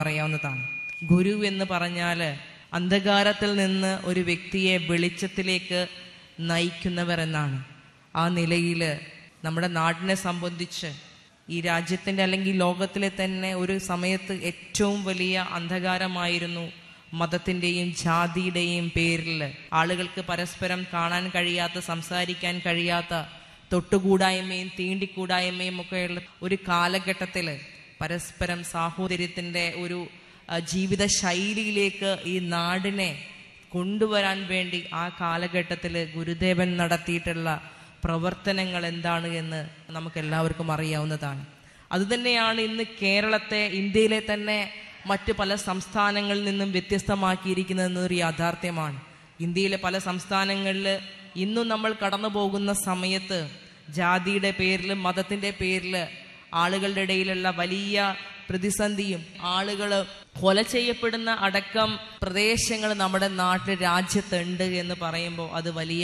പറയാവുന്നതാണ് ഗുരു എന്ന് പറഞ്ഞാൽ അന്ധകാരത്തിൽ നിന്ന് ഒരു വ്യക്തിയെ വെളിച്ചത്തിലേക്ക് നയിക്കുന്നവർ എന്നാണ് ആ നിലയിൽ നമ്മുടെ നാടിനെ സംബന്ധിച്ച് ഈ രാജ്യത്തിൻ്റെ അല്ലെങ്കിൽ ലോകത്തിലെ തന്നെ ഒരു സമയത്ത് ഏറ്റവും വലിയ അന്ധകാരമായിരുന്നു മതത്തിൻ്റെയും ജാതിയുടെയും പേരിൽ ആളുകൾക്ക് പരസ്പരം കാണാൻ കഴിയാത്ത സംസാരിക്കാൻ കഴിയാത്ത തൊട്ടുകൂടായ്മയും തീണ്ടിക്കൂടായ്മയും ഒക്കെയുള്ള ഒരു കാലഘട്ടത്തിൽ പരസ്പരം സാഹോദര്യത്തിൻ്റെ ഒരു ആ, ജീവിത ശൈലിയിലേക്ക് ഈ നാടിനെ കൊണ്ടുവരാൻ വേണ്ടി ആ കാലഘട്ടത്തിൽ ഗുരുദേവൻ നടത്തിയിട്ടുള്ള പ്രവർത്തനങ്ങൾ എന്താണ് എന്ന് നമുക്ക് എല്ലാവർക്കും അറിയാവുന്നതാണ് അതുതന്നെയാണ് ഇന്ന് കേരളത്തെ ഇന്ത്യയിലെ തന്നെ മറ്റ് പല സംസ്ഥാനങ്ങളിൽ നിന്നും വ്യത്യസ്തമാക്കിയിരിക്കുന്നത് എന്നൊരു യാഥാർത്ഥ്യമാണ് ഇന്ത്യയിലെ പല സംസ്ഥാനങ്ങളിൽ ഇന്നും നമ്മൾ കടന്നു പോകുന്ന സമയത്ത് ജാതിയുടെ പേരിൽ മതത്തിന്റെ പേരിൽ ആളുകളുടെ ഇടയിലുള്ള വലിയ പ്രതിസന്ധിയും ആളുകൾ കൊല ചെയ്യപ്പെടുന്ന അടക്കം പ്രദേശങ്ങൾ നമ്മുടെ നാട്ടിൽ രാജ്യത്തുണ്ട് എന്ന് പറയുമ്പോൾ അത് വലിയ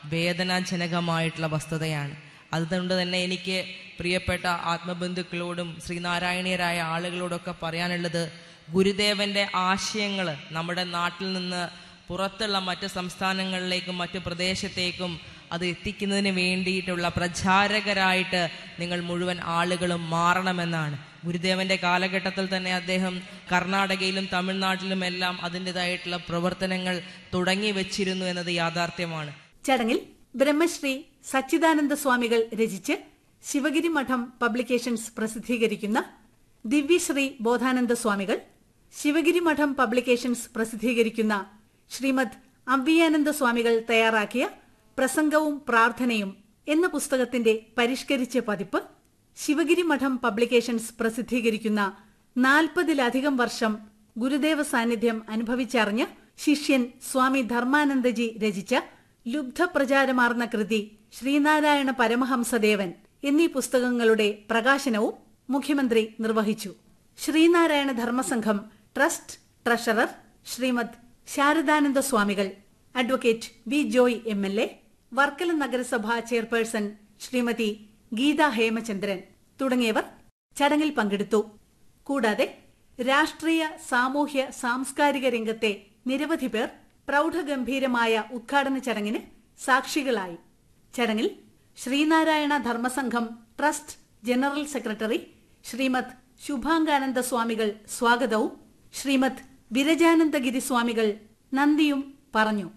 വേദനാജനകമായിട്ടുള്ള വസ്തുതയാണ് അതുകൊണ്ട് തന്നെ എനിക്ക് പ്രിയപ്പെട്ട ആത്മബന്ധുക്കളോടും ശ്രീനാരായണീയരായ ആളുകളോടൊക്കെ പറയാനുള്ളത് ഗുരുദേവന്റെ ആശയങ്ങൾ നമ്മുടെ നാട്ടിൽ നിന്ന് പുറത്തുള്ള മറ്റ് സംസ്ഥാനങ്ങളിലേക്കും മറ്റു പ്രദേശത്തേക്കും അത് എത്തിക്കുന്നതിന് വേണ്ടിയിട്ടുള്ള പ്രചാരകരായിട്ട് നിങ്ങൾ മുഴുവൻ ആളുകളും മാറണമെന്നാണ് ഗുരുദേവന്റെ കാലഘട്ടത്തിൽ തന്നെ അദ്ദേഹം കർണാടകയിലും തമിഴ്നാട്ടിലും എല്ലാം അതിൻ്റെതായിട്ടുള്ള പ്രവർത്തനങ്ങൾ തുടങ്ങി വെച്ചിരുന്നു എന്നത് യാഥാർത്ഥ്യമാണ് ചടങ്ങിൽ ബ്രഹ്മശ്രീ സച്ചിദാനന്ദ സ്വാമികൾ രചിച്ച് ശിവഗിരി മഠം പബ്ലിക്കേഷൻസ് പ്രസിദ്ധീകരിക്കുന്ന ദിവ്യശ്രീ ബോധാനന്ദ സ്വാമികൾ ശിവഗിരി മഠം പബ്ലിക്കേഷൻസ് പ്രസിദ്ധീകരിക്കുന്ന ശ്രീമദ് അവ്യാനന്ദ സ്വാമികൾ തയ്യാറാക്കിയ പ്രസംഗവും പ്രാർത്ഥനയും എന്ന പുസ്തകത്തിന്റെ പരിഷ്കരിച്ച പതിപ്പ് ശിവഗിരി മഠം പബ്ലിക്കേഷൻസ് പ്രസിദ്ധീകരിക്കുന്ന നാൽപ്പതിലധികം വർഷം ഗുരുദേവ സാന്നിധ്യം അനുഭവിച്ചറിഞ്ഞ ശിഷ്യൻ സ്വാമി ധർമാനന്ദജി രചിച്ച ലുബ്ധപ്രചാരമാർന്ന കൃതി ശ്രീനാരായണ പരമഹംസദേവൻ എന്നീ പുസ്തകങ്ങളുടെ പ്രകാശനവും മുഖ്യമന്ത്രി നിർവഹിച്ചു ശ്രീനാരായണ ധർമ്മസംഘം ട്രസ്റ്റ് ട്രഷറർ ശ്രീമദ് ശാരദാനന്ദ സ്വാമികൾ advocate V Joy M L A Varkala നഗരസഭ ചെയർപേഴ്സൺ ശ്രീമതി ഗീത ഹേമചന്ദ്രൻ തുടങ്ങിയവർ ചടങ്ങിൽ പങ്കെടുത്തു കൂടാതെ രാഷ്ട്രീയ സാമൂഹ്യ സാംസ്കാരിക രംഗത്തെ നിരവധി പേർ പ്രൗഢഗംഭീരമായ ഉദ്ഘാടന ചടങ്ങിന് സാക്ഷികളായി ചടങ്ങിൽ Sreenarayana Dharmasangham trust general secretary Srimad Subhangananda സ്വാമികൾ സ്വാഗതവും ശ്രീമദ് വിരജാനന്ദഗിരി സ്വാമികൾ നന്ദിയും പറഞ്ഞു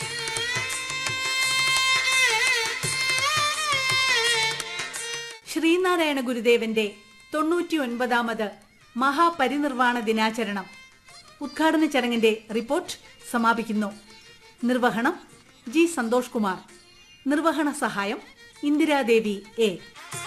ശ്രീനാരായണ ഗുരുദേവന്റെ തൊണ്ണൂറ്റിയൊൻപതാമത് മഹാപരിനിർവാണ ദിനാചരണം ഉദ്ഘാടന ചടങ്ങിന്റെ റിപ്പോർട്ട് സമാപിക്കുന്നു നിർവഹണം ജി സന്തോഷ് കുമാർ നിർവഹണ സഹായം ഇന്ദിരാദേവി എ